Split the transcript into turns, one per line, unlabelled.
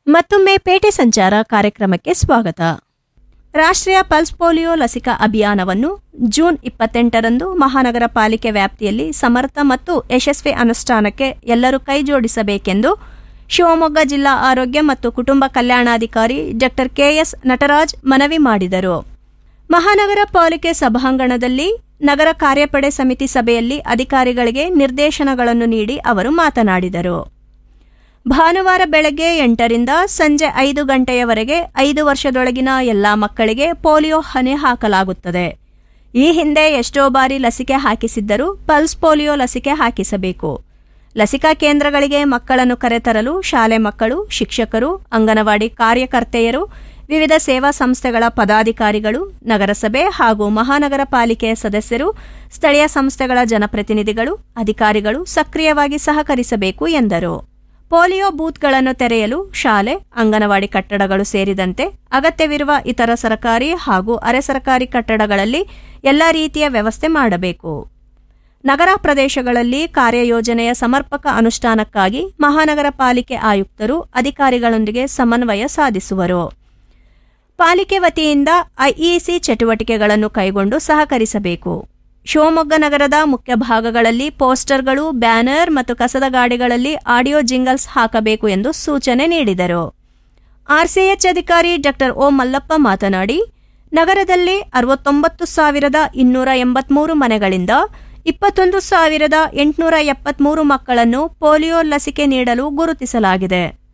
ಮತ್ತೊಮ್ಮೆ ಪೇಟೆ ಸಂಚಾರ ಕಾರ್ಯಕ್ರಮಕ್ಕೆ ಸ್ವಾಗತ ರಾಷ್ಟ್ರೀಯ ಪಲ್ಸ್ ಪೋಲಿಯೋ ಲಸಿಕಾ ಅಭಿಯಾನವನ್ನು ಜೂನ್ ಇಪ್ಪತ್ತೆಂಟರಂದು ಮಹಾನಗರ ಪಾಲಿಕೆ ವ್ಯಾಪ್ತಿಯಲ್ಲಿ ಸಮರ್ಥ ಮತ್ತು ಯಶಸ್ವಿ ಅನುಷ್ಠಾನಕ್ಕೆ ಎಲ್ಲರೂ ಕೈಜೋಡಿಸಬೇಕೆಂದು ಶಿವಮೊಗ್ಗ ಜಿಲ್ಲಾ ಆರೋಗ್ಯ ಮತ್ತು ಕುಟುಂಬ ಕಲ್ಯಾಣಾಧಿಕಾರಿ ಡಾಕ್ಟರ್ ಕೆಎಸ್ ನಟರಾಜ್ ಮನವಿ ಮಾಡಿದರು ಮಹಾನಗರ ಪಾಲಿಕೆ ಸಭಾಂಗಣದಲ್ಲಿ ನಗರ ಕಾರ್ಯಪಡೆ ಸಮಿತಿ ಸಭೆಯಲ್ಲಿ ಅಧಿಕಾರಿಗಳಿಗೆ ನಿರ್ದೇಶನಗಳನ್ನು ನೀಡಿ ಅವರು ಮಾತನಾಡಿದರು ಭಾನುವಾರ ಬೆಳಗ್ಗೆ ಎಂಟರಿಂದ ಸಂಜೆ ಐದು ಗಂಟೆಯವರೆಗೆ ಐದು ವರ್ಷದೊಳಗಿನ ಎಲ್ಲಾ ಮಕ್ಕಳಿಗೆ ಪೋಲಿಯೋ ಹನಿ ಹಾಕಲಾಗುತ್ತದೆ ಈ ಹಿಂದೆ ಎಷ್ಟೋ ಬಾರಿ ಲಸಿಕೆ ಹಾಕಿಸಿದ್ದರೂ ಪಲ್ಸ್ ಪೋಲಿಯೋ ಲಸಿಕೆ ಹಾಕಿಸಬೇಕು ಲಸಿಕಾ ಕೇಂದ್ರಗಳಿಗೆ ಮಕ್ಕಳನ್ನು ಕರೆತರಲು ಶಾಲೆ ಮಕ್ಕಳು ಶಿಕ್ಷಕರು ಅಂಗನವಾಡಿ ಕಾರ್ಯಕರ್ತೆಯರು ವಿವಿಧ ಸೇವಾ ಸಂಸ್ಥೆಗಳ ಪದಾಧಿಕಾರಿಗಳು ನಗರಸಭೆ ಹಾಗೂ ಮಹಾನಗರ ಪಾಲಿಕೆಯ ಸದಸ್ಯರು ಸ್ಥಳೀಯ ಸಂಸ್ಥೆಗಳ ಜನಪ್ರತಿನಿಧಿಗಳು ಅಧಿಕಾರಿಗಳು ಸಕ್ರಿಯವಾಗಿ ಸಹಕರಿಸಬೇಕು ಎಂದರು ಪೋಲಿಯೋ ಬೂತ್ಗಳನ್ನು ತೆರೆಯಲು ಶಾಲೆ ಅಂಗನವಾಡಿ ಕಟ್ಟಡಗಳು ಸೇರಿದಂತೆ ಅಗತ್ಯವಿರುವ ಇತರ ಸರ್ಕಾರಿ ಹಾಗೂ ಅರೆ ಸರ್ಕಾರಿ ಕಟ್ಟಡಗಳಲ್ಲಿ ಎಲ್ಲ ರೀತಿಯ ವ್ಯವಸ್ಥೆ ಮಾಡಬೇಕು ನಗರ ಪ್ರದೇಶಗಳಲ್ಲಿ ಕಾರ್ಯಯೋಜನೆಯ ಸಮರ್ಪಕ ಅನುಷ್ಠಾನಕ್ಕಾಗಿ ಮಹಾನಗರ ಪಾಲಿಕೆ ಆಯುಕ್ತರು ಅಧಿಕಾರಿಗಳೊಂದಿಗೆ ಸಮನ್ವಯ ಸಾಧಿಸುವರು ಪಾಲಿಕೆ ವತಿಯಿಂದ ಐಇಸಿ ಚಟುವಟಿಕೆಗಳನ್ನು ಕೈಗೊಂಡು ಸಹಕರಿಸಬೇಕು ಶಿವಮೊಗ್ಗ ನಗರದ ಮುಖ್ಯ ಭಾಗಗಳಲ್ಲಿ ಪೋಸ್ಟರ್ಗಳು ಬ್ಯಾನರ್ ಮತ್ತು ಕಸದ ಗಾಡಿಗಳಲ್ಲಿ ಆಡಿಯೋ ಜಿಂಗಲ್ಸ್ ಹಾಕಬೇಕು ಎಂದು ಸೂಚನೆ ನೀಡಿದರು ಆರ್ಸಿಎಚ್ ಅಧಿಕಾರಿ ಡಾಕ್ಟರ್ ಓ ಮಲ್ಲಪ್ಪ ಮಾತನಾಡಿ ನಗರದಲ್ಲಿ ಅರವತ್ತೊಂಬತ್ತು ಸಾವಿರದ ಇನ್ನೂರ ಎಂಬತ್ಮೂರು ಮನೆಗಳಿಂದ ಇಪ್ಪತ್ತೊಂದು ಸಾವಿರದ ಎಂಟುನೂರ ಎಪ್ಪತ್ಮೂರು ಮಕ್ಕಳನ್ನು ಪೋಲಿಯೋ ಲಸಿಕೆ ನೀಡಲು ಗುರುತಿಸಲಾಗಿದೆ